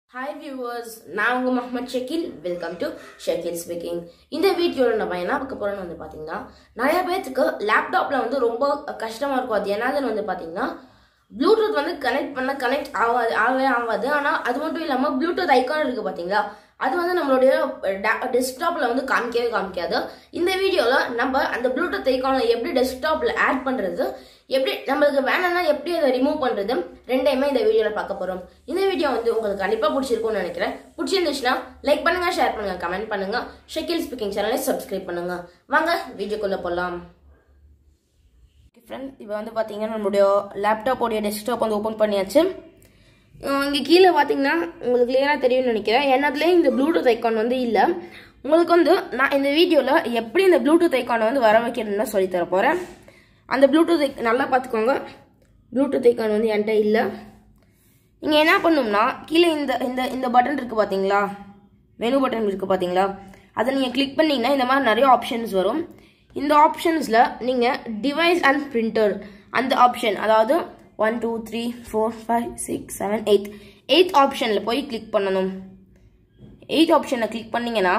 hi viewers நான் உங்கள் Mohammed Shakeel welcome to Shakeel speaking இந்த வீடியோவில் நம்ம என்ன பார்க்க போகிறோம்னு வந்து பார்த்தீங்கன்னா நிறைய பேர்த்துக்கு லேப்டாப்பில் வந்து ரொம்ப கஷ்டமாக இருக்கும் அது என்னதுன்னு வந்து பார்த்தீங்கன்னா ப்ளூடூத் வந்து கனெக்ட் பண்ண கனெக்ட் ஆகாது ஆகவே ஆகாது ஆனால் அது மட்டும் இல்லாமல் ப்ளூடூத் ஐக்கான் இருக்குது பார்த்தீங்களா அது வந்து நம்மளுடைய டெஸ்க்டாப்பில் வந்து காமிக்கவே காமிக்காது இந்த வீடியோவில் நம்ம அந்த ப்ளூடூத் ஐக்கானை எப்படி டெஸ்க்டாப்பில் ஆட் பண்ணுறது எப்படி நம்மளுக்கு வேணும்னா எப்படி அதை ரிமூவ் பண்ணுறது ரெண்டையுமே இந்த வீடியோவில் பார்க்க போகிறோம் இந்த வீடியோ வந்து உங்களுக்கு கண்டிப்பாக பிடிச்சிருக்கும்னு நினைக்கிறேன் பிடிச்சிருந்துச்சுன்னா லைக் பண்ணுங்கள் ஷேர் பண்ணுங்கள் கமெண்ட் பண்ணுங்கள் ஷெக்கில் ஸ்பீக்கிங் சேனலை சப்ஸ்கிரைப் பண்ணுங்கள் வாங்க வீடியோக்குள்ளே போகலாம் ஃப்ரெண்ட் இப்போ வந்து பார்த்தீங்கன்னா நம்மளுடைய லேப்டாப்போடைய டெஸ்க்டாப் வந்து ஓப்பன் பண்ணியாச்சு இங்கே கீழே பார்த்தீங்கன்னா உங்களுக்கு கிளியராக தெரியும்னு நினைக்கிறேன் என்னதுலேயே இந்த ப்ளூடூத் ஐக்கான் வந்து இல்லை உங்களுக்கு வந்து நான் இந்த வீடியோவில் எப்படி இந்த ப்ளூடூத் ஐக்கானை வந்து வர வைக்கிறதுன்னு சொல்லி தர போகிறேன் அந்த ப்ளூடூத் ஐ நல்லா பார்த்துக்கோங்க ப்ளூடூத் ஐக்கான் வந்து என்கிட்ட இல்லை நீங்கள் என்ன பண்ணணும்னா கீழே இந்த இந்த இந்த பட்டன் இருக்குது பார்த்தீங்களா மெனு பட்டன் இருக்குது பார்த்தீங்களா அதை நீங்கள் கிளிக் பண்ணிங்கன்னா இந்த மாதிரி நிறைய ஆப்ஷன்ஸ் வரும் இந்த ஆப்ஷன்ஸில் நீங்கள் டிவைஸ் அண்ட் பிரிண்டர் அந்த ஆப்ஷன் அதாவது one two three four five six seven eight eight ஆப்ஷனில் போய் கிளிக் பண்ணணும் எயிட் ஆப்ஷனை கிளிக் பண்ணிங்கன்னா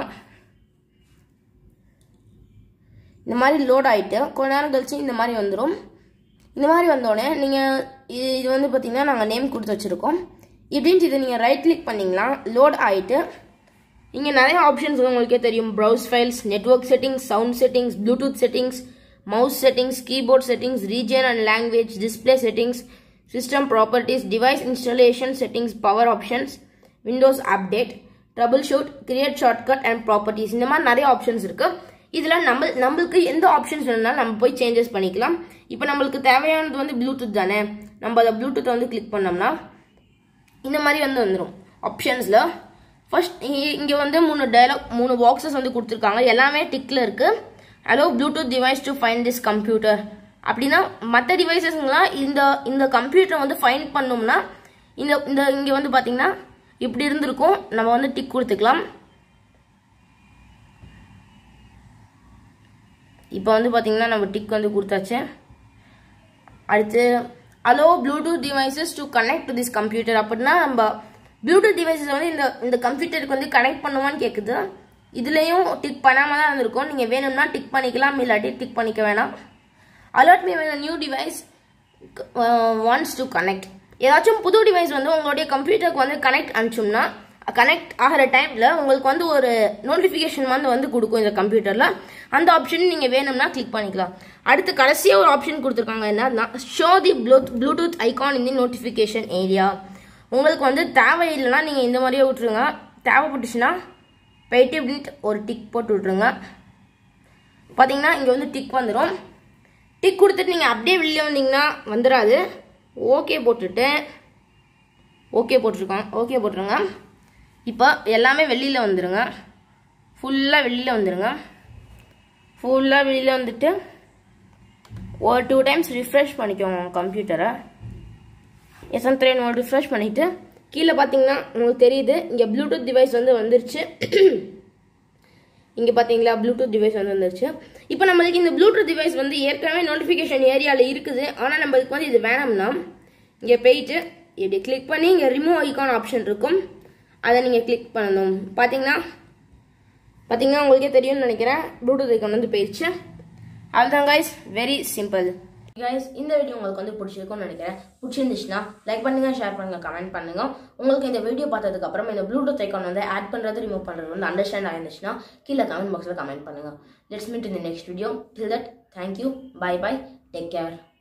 இந்த மாதிரி லோட் ஆகிட்டு கொஞ்ச நேரம் கழிச்சு இந்த மாதிரி வந்துடும் இந்த மாதிரி வந்தோடனே நீங்கள் இது இது வந்து பார்த்தீங்கன்னா நாங்கள் நேம் கொடுத்து வச்சுருக்கோம் இப்படின்ட்டு இதை நீங்கள் ரைட் கிளிக் பண்ணிங்கன்னா லோட் ஆகிட்டு இங்கே நிறைய ஆப்ஷன்ஸ் உங்களுக்கே தெரியும் browse files network settings sound settings Bluetooth settings mouse settings keyboard settings region and language display settings system properties device installation settings power options Windows update troubleshoot create shortcut and properties இந்த மாதிரி நிறைய options இருக்குது இதில் நம்ம நம்மளுக்கு எந்த options வேணும்னாலும் நம்ம போய் சேஞ்சஸ் பண்ணிக்கலாம் இப்போ நம்மளுக்கு தேவையானது வந்து ப்ளூடூத் தானே நம்ம அதை ப்ளூடூத்தை வந்து கிளிக் பண்ணோம்னா இந்த மாதிரி வந்து வந்துடும் ஆப்ஷன்ஸில் ஃபர்ஸ்ட் இங்கே வந்து மூணு டைலாக் மூணு பாக்ஸஸ் வந்து கொடுத்துருக்காங்க எல்லாமே டிக்கில் இருக்குது hello Bluetooth device to find this computer அப்படின்னா மற்ற டிவைசஸ்ங்களாம் இந்த இந்த கம்ப்யூட்டரை வந்து ஃபைண்ட் பண்ணோம்னா இந்த இந்த இங்கே வந்து பார்த்தீங்கன்னா இப்படி இருந்திருக்கும் நம்ம வந்து டிக் கொடுத்துக்கலாம் இப்போ வந்து பார்த்தீங்கன்னா நம்ம டிக் வந்து கொடுத்தாச்சு அடுத்து allow Bluetooth devices to connect to this computer அப்படின்னா நம்ம ப்ளூடூத் டிவைசஸ் வந்து இந்த இந்த கம்ப்யூட்டருக்கு வந்து கனெக்ட் பண்ணுவான்னு கேட்குது இதுலேயும் டிக் பண்ணாமல் தான் இருந்திருக்கும் நீங்கள் வேணும்னா டிக் பண்ணிக்கலாம் இல்லாட்டி டிக் பண்ணிக்க வேணாம் அலர்ட் மீ வேணும் new device wants to connect ஏதாச்சும் புது டிவைஸ் வந்து உங்களுடைய கம்ப்யூட்டருக்கு வந்து கனெக்ட் அனுப்பிச்சோம்னா கனெக்ட் ஆகிற டைமில் உங்களுக்கு வந்து ஒரு நோட்டிஃபிகேஷன் வந்து வந்து கொடுக்கும் இந்த கம்ப்யூட்டரில் அந்த ஆப்ஷன் நீங்கள் வேணும்னா கிளிக் பண்ணிக்கலாம் அடுத்து கடைசியாக ஒரு ஆப்ஷன் கொடுத்துருக்காங்க என்னன்னா show the blue Bluetooth icon in the notification area உங்களுக்கு வந்து தேவையில்லைன்னா நீங்கள் இந்த மாதிரியே விட்ருங்க தேவைப்பட்டுச்சுன்னா போயிட்டு இப்படின்ட்டு ஒரு டிக் போட்டு விட்ருங்க பார்த்தீங்கன்னா இங்கே வந்து டிக் வந்துடும் டிக் கொடுத்துட்டு நீங்கள் அப்படியே வெளியே வந்தீங்கன்னா வந்துடாது ஓகே போட்டுட்டு ஓகே போட்டிருக்கோம் ஓகே போட்டுருங்க இப்போ எல்லாமே வெளியில் வந்துடுங்க ஃபுல்லாக வெளியில் வந்துடுங்க ஃபுல்லாக வெளியில் வந்துட்டு ஒரு டூ டைம்ஸ் ரிஃப்ரெஷ் பண்ணிக்கோங்க கம்ப்யூட்டரை எஸ்எம் த்ரீ ஒரு ரிஃப்ரெஷ் பண்ணிவிட்டு கீழே பார்த்தீங்கன்னா உங்களுக்கு தெரியுது இங்கே ப்ளூடூத் டிவைஸ் வந்து வந்துருச்சு இங்கே பார்த்தீங்களா ப்ளூடூத் டிவைஸ் வந்து வந்துருச்சு இப்போ நம்மளுக்கு இந்த ப்ளூடூத் டிவைஸ் வந்து ஏற்கனவே நோட்டிஃபிகேஷன் ஏரியாவில் இருக்குது ஆனால் நம்மளுக்கு வந்து இது வேணாம்னா இங்கே போயிட்டு இப்படி கிளிக் பண்ணி இங்கே ரிமூவ் ஐக்கான் ஆப்ஷன் இருக்கும் அதை நீங்கள் கிளிக் பண்ணணும் பார்த்தீங்கன்னா பார்த்தீங்கன்னா உங்களுக்கே தெரியும்னு நினைக்கிறேன் ப்ளூடூத் ஐக்கான் வந்து போயிடுச்சு அதுதான் கைஸ் வெரி சிம்பிள் கைஸ் இந்த வீடியோ உங்களுக்கு வந்து பிடிச்சிருக்கும்னு நினைக்கிறேன் பிடிச்சிருந்துச்சுன்னா லைக் பண்ணுங்க ஷேர் பண்ணுங்க கமெண்ட் பண்ணுங்க உங்களுக்கு இந்த வீடியோ பார்த்ததுக்கு அப்புறம் இந்த ப்ளூடூத் ஐக்கான் வந்து ஆட் பண்ணுறது ரிமூவ் பண்ணுறது வந்து அண்டர்ஸ்டாண்ட் ஆயிருந்துச்சுன்னா கீழே கமெண்ட் பாக்ஸில் கமெண்ட் பண்ணுங்க let's meet in next video till that thank you bye bye take care